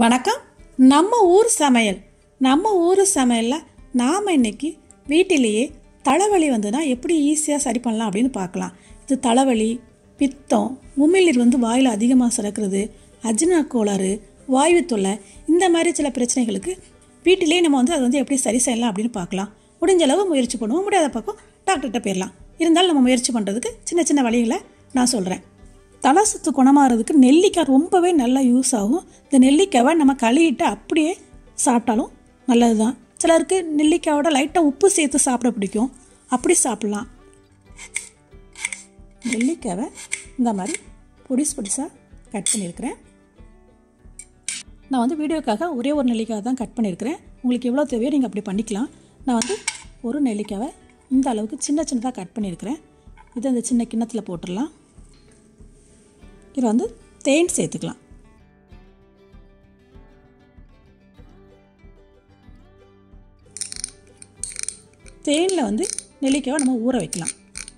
வணக்கம் நம்ம ஊர் சமையல் நம்ம ஊர் சமையலில் நாம் இன்னைக்கு வீட்டிலேயே தலைவலி வந்ததுன்னா எப்படி ஈஸியாக சரி பண்ணலாம் அப்படின்னு பார்க்கலாம் இது தலைவலி பித்தம் உமிழ்நீர் வந்து வாயில் அதிகமாக சுரக்கிறது அஜினா கோளாறு வாயு தொல்லை இந்த மாதிரி சில பிரச்சனைகளுக்கு வீட்டிலேயே நம்ம வந்து அதை வந்து எப்படி சரி செய்யலாம் அப்படின்னு பார்க்கலாம் முடிஞ்ச அளவு முயற்சி பண்ணுவோம் முடியாத பக்கம் டாக்டர்கிட்ட போயிடலாம் இருந்தாலும் நம்ம முயற்சி பண்ணுறதுக்கு சின்ன சின்ன வழிகளை நான் சொல்கிறேன் தலை சுத்து குணமாகிறதுக்கு நெல்லிக்காய் ரொம்பவே நல்லா யூஸ் ஆகும் இந்த நெல்லிக்காவை நம்ம கழுவிட்டு அப்படியே சாப்பிட்டாலும் நல்லது தான் சிலருக்கு நெல்லிக்காயோட லைட்டாக உப்பு சேர்த்து சாப்பிட பிடிக்கும் அப்படி சாப்பிட்லாம் நெல்லிக்காவை இந்த மாதிரி பொடிசு பொடிசாக கட் பண்ணியிருக்கிறேன் நான் வந்து வீடியோக்காக ஒரே ஒரு நெல்லிக்காய் தான் கட் பண்ணியிருக்கிறேன் உங்களுக்கு எவ்வளோ தேவையோ நீங்கள் அப்படி பண்ணிக்கலாம் நான் வந்து ஒரு நெல்லிக்காவை இந்த அளவுக்கு சின்ன சின்னதாக கட் பண்ணியிருக்கிறேன் இதை இந்த சின்ன கிண்ணத்தில் போட்டுடலாம் இதில் வந்து தேன் சேர்த்துக்கலாம் தேனில் வந்து நெல்லிக்காவை நம்ம ஊற வைக்கலாம்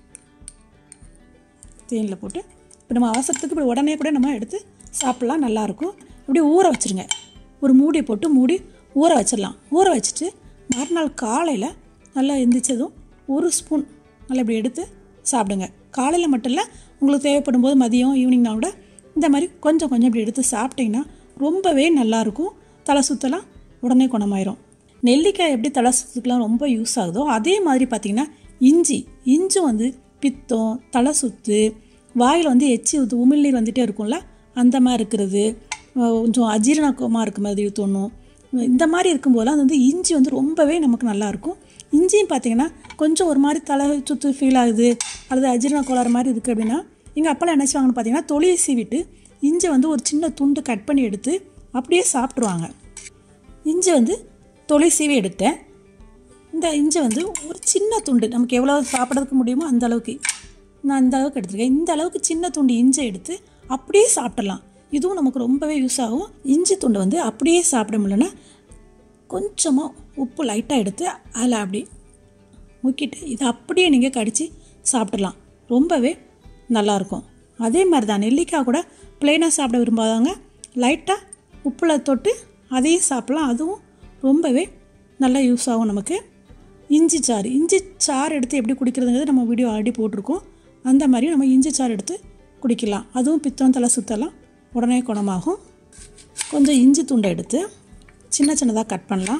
தேனில் போட்டு இப்போ நம்ம அவசரத்துக்கு இப்படி உடனே கூட நம்ம எடுத்து சாப்பிட்லாம் நல்லாயிருக்கும் இப்படி ஊற வச்சுருங்க ஒரு மூடி போட்டு மூடி ஊற வச்சிடலாம் ஊற வச்சுட்டு மறுநாள் காலையில் நல்லா எந்திரிச்சதும் ஒரு ஸ்பூன் நல்லா இப்படி எடுத்து சாப்பிடுங்க காலையில் மட்டும் இல்லை உங்களுக்கு தேவைப்படும் போது மதியம் ஈவினிங்னா கூட இந்த மாதிரி கொஞ்சம் கொஞ்சம் இப்படி எடுத்து சாப்பிட்டிங்கன்னா ரொம்பவே நல்லாயிருக்கும் தலை சுத்தலாம் உடனே குணமாயிரும் நெல்லிக்காய் எப்படி தலை சுத்துக்கெலாம் ரொம்ப யூஸ் ஆகுதோ அதே மாதிரி பார்த்திங்கன்னா இஞ்சி இஞ்சி வந்து பித்தம் தலை சுத்து வாயில் வந்து எச்சி ஊற்று உமிழ்நீர் வந்துகிட்டே இருக்கும்ல அந்த மாதிரி இருக்கிறது அஹ் கொஞ்சம் அஜீரணக்கமாக இருக்க மாதிரி தோணும் இந்த மாதிரி இருக்கும்போதெல்லாம் அது வந்து இஞ்சி வந்து ரொம்பவே நமக்கு நல்லாயிருக்கும் இஞ்சியும் பார்த்தீங்கன்னா கொஞ்சம் ஒரு மாதிரி தலை சுத்து ஃபீல் ஆகுது அல்லது அஜீரண கோளாறு மாதிரி இருக்குது அப்படின்னா எங்கள் அப்பெல்லாம் என்ன செய்வாங்கன்னு பார்த்தீங்கன்னா தொழில் சீவிட்டு இஞ்சி வந்து ஒரு சின்ன துண்டு கட் பண்ணி எடுத்து அப்படியே சாப்பிட்ருவாங்க இஞ்சி வந்து தொழில் சீவி எடுத்தேன் இந்த இஞ்சி வந்து ஒரு சின்ன துண்டு நமக்கு எவ்வளோ சாப்பிட்றதுக்கு முடியுமோ அந்த அளவுக்கு நான் இந்த அளவுக்கு எடுத்துருக்கேன் இந்த அளவுக்கு சின்ன துண்டு இஞ்சி எடுத்து அப்படியே சாப்பிடலாம் இதுவும் நமக்கு ரொம்பவே யூஸ் ஆகும் இஞ்சி துண்டு வந்து அப்படியே சாப்பிட முடியலன்னா கொஞ்சமாக உப்பு லைட்டாக எடுத்து அதில் அப்படி முக்கிட்டு இதை அப்படியே நீங்கள் கடித்து சாப்பிட்றலாம் ரொம்பவே நல்லாயிருக்கும் அதே மாதிரி தான் நெல்லிக்காய் கூட ப்ளெயினாக சாப்பிட விரும்பாதவங்க லைட்டாக உப்பில் தொட்டு அதையும் சாப்பிட்லாம் அதுவும் ரொம்பவே நல்லா யூஸ் ஆகும் நமக்கு இஞ்சி சாறு இஞ்சி சாறு எடுத்து எப்படி குடிக்கிறதுங்கிறது நம்ம வீடியோ ஆல்ரெடி போட்டிருக்கோம் அந்த மாதிரி நம்ம இஞ்சி சாறு எடுத்து குடிக்கலாம் அதுவும் பித்தம் தலை சுத்தலாம் உடனே குணமாகும் கொஞ்சம் இஞ்சி துண்டை எடுத்து சின்ன சின்னதாக கட் பண்ணலாம்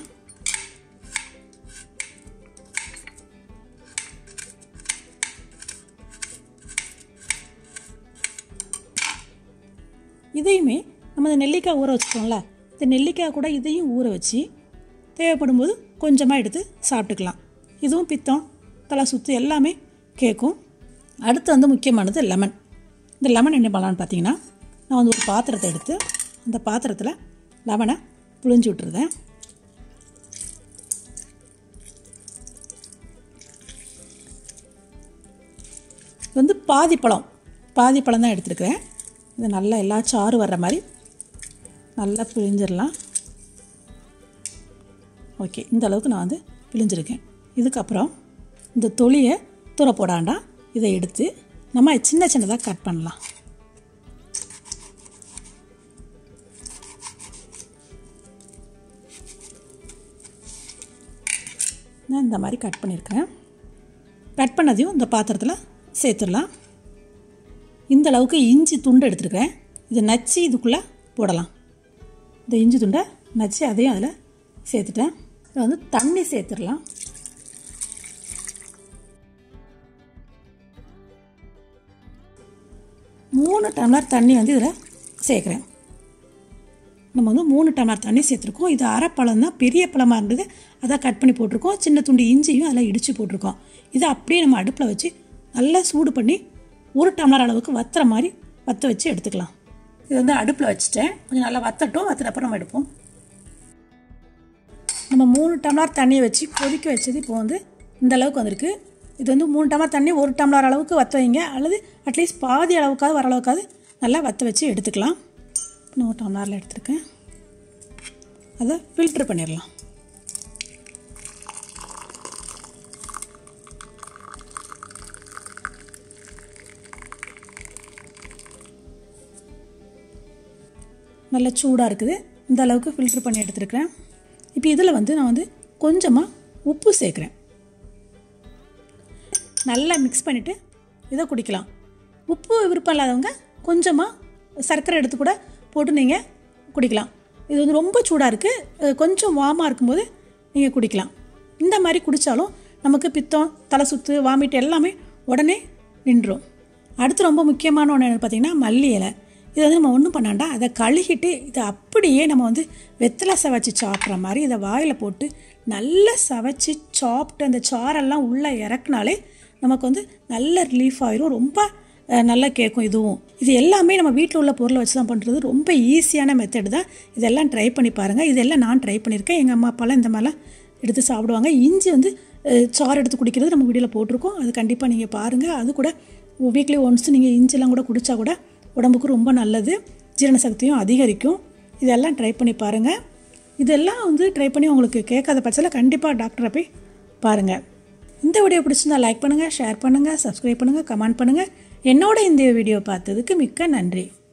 இதையுமே நம்ம இந்த நெல்லிக்காய் ஊற வச்சுக்கோம்ல இந்த நெல்லிக்காய் கூட இதையும் ஊற வச்சு தேவைப்படும் போது கொஞ்சமாக எடுத்து சாப்பிட்டுக்கலாம் இதுவும் பித்தம் தலை சுத்து எல்லாமே கேட்கும் அடுத்து வந்து முக்கியமானது லெமன் இந்த லெமன் என்ன பண்ணலான்னு பார்த்தீங்கன்னா நான் வந்து ஒரு பாத்திரத்தை எடுத்து அந்த பாத்திரத்தில் லெமனை புழிஞ்சு விட்டுருதேன் இது வந்து பாதி பழம் பாதி பழம் தான் எடுத்துருக்கிறேன் இது நல்லா எல்லா சாறு வர்ற மாதிரி நல்லா பிழிஞ்சிடலாம் ஓகே இந்த அளவுக்கு நான் வந்து பிழிஞ்சிருக்கேன் இதுக்கப்புறம் இந்த தொலியை தூர போடாண்டா இதை எடுத்து நம்ம சின்ன சின்னதாக கட் பண்ணலாம் நான் இந்த மாதிரி கட் பண்ணியிருக்கிறேன் கட் பண்ணதையும் இந்த பாத்திரத்தில் சேர்த்துடலாம் இந்த அளவுக்கு இஞ்சி துண்டு எடுத்துருக்கிறேன் இதை நச்சு இதுக்குள்ளே போடலாம் இந்த இஞ்சி துண்டை நச்சு அதையும் அதில் சேர்த்துட்டேன் இதை வந்து தண்ணி சேர்த்துடலாம் மூணு டம்ளர் தண்ணி வந்து இதில் சேர்க்குறேன் நம்ம வந்து மூணு டம்ளர் தண்ணி சேர்த்துருக்கோம் இது அரைப்பழம் தான் பெரிய பழமாக இருந்தது அதை கட் பண்ணி போட்டிருக்கோம் சின்ன துண்டு இஞ்சியும் அதில் இடித்து போட்டிருக்கோம் இதை அப்படியே நம்ம அடுப்பில் வச்சு நல்லா சூடு பண்ணி ஒரு டம்ளர் அளவுக்கு வத்துற மாதிரி வற்ற வச்சு எடுத்துக்கலாம் இது வந்து அடுப்பில் வச்சுட்டேன் கொஞ்சம் நல்லா வத்தட்டும் வத்துற அப்புறம் நம்ம எடுப்போம் நம்ம மூணு டம்ளர் தண்ணியை வச்சு கொதிக்க வச்சது இப்போ வந்து இந்த அளவுக்கு வந்திருக்கு இது வந்து மூணு டம்ளர் தண்ணி ஒரு டம்ளர் அளவுக்கு வற்ற வைங்க அல்லது அட்லீஸ்ட் பாதி அளவுக்காவது வர அளவுக்காவது நல்லா வற்ற வச்சு எடுத்துக்கலாம் நான் ஒரு டம்ளரில் எடுத்துருக்கேன் அதை ஃபில்ட்ரு பண்ணிடலாம் நல்ல சூடாக இருக்குது இந்த அளவுக்கு ஃபில்ட்ரு பண்ணி எடுத்துருக்கிறேன் இப்போ இதில் வந்து நான் வந்து கொஞ்சமாக உப்பு சேர்க்குறேன் நல்லா மிக்ஸ் பண்ணிவிட்டு இதை குடிக்கலாம் உப்பு விருப்பம் இல்லாதவங்க கொஞ்சமாக சர்க்கரை எடுத்து கூட போட்டு நீங்கள் குடிக்கலாம் இது வந்து ரொம்ப சூடாக இருக்குது கொஞ்சம் வாமாக இருக்கும்போது நீங்கள் குடிக்கலாம் இந்த மாதிரி குடித்தாலும் நமக்கு பித்தம் தலை சுத்து வாமிட் எல்லாமே உடனே நின்றும் அடுத்து ரொம்ப முக்கியமான ஒன்று என்ன பார்த்தீங்கன்னா மல்லி இலை இதை வந்து நம்ம ஒன்றும் பண்ணாண்டா அதை கழுகிட்டு இதை அப்படியே நம்ம வந்து வெத்தலை சவைச்சி சாப்பிட்ற மாதிரி இதை வாயில் போட்டு நல்லா சவைச்சி சாப்பிட்டு அந்த சாரெல்லாம் உள்ளே இறக்குனாலே நமக்கு வந்து நல்ல ரிலீஃப் ஆயிரும் ரொம்ப அஹ், நல்லா கேட்கும் இதுவும் இது எல்லாமே நம்ம வீட்டில் உள்ள பொருளை வச்சு தான் பண்ணுறது ரொம்ப ஈஸியான மெத்தட் தான் இதெல்லாம் ட்ரை பண்ணி பாருங்கள் இதெல்லாம் நான் ட்ரை பண்ணியிருக்கேன் எங்கள் அம்மா அப்பாலாம் இந்த மாதிரிலாம் எடுத்து சாப்பிடுவாங்க இஞ்சி வந்து அஹ், சாறு எடுத்து குடிக்கிறது நம்ம வீடியோவில் போட்டிருக்கோம் அது கண்டிப்பாக நீங்கள் பாருங்கள் அது கூட வீக்லி ஒன்ஸ் நீங்கள் இஞ்சிலாம் கூட குடித்தா கூட உடம்புக்கு ரொம்ப நல்லது ஜீரண சக்தியும் அதிகரிக்கும் இதெல்லாம் ட்ரை பண்ணி பாருங்கள் இதெல்லாம் வந்து ட்ரை பண்ணி உங்களுக்கு கேட்காத பட்சத்தில் கண்டிப்பாக டாக்டரை போய் பாருங்கள் இந்த வீடியோ பிடிச்சிருந்தா லைக் பண்ணுங்கள் ஷேர் பண்ணுங்கள் சப்ஸ்கிரைப் பண்ணுங்கள் கமெண்ட் பண்ணுங்கள் என்னோட இந்த வீடியோ பார்த்ததுக்கு மிக்க நன்றி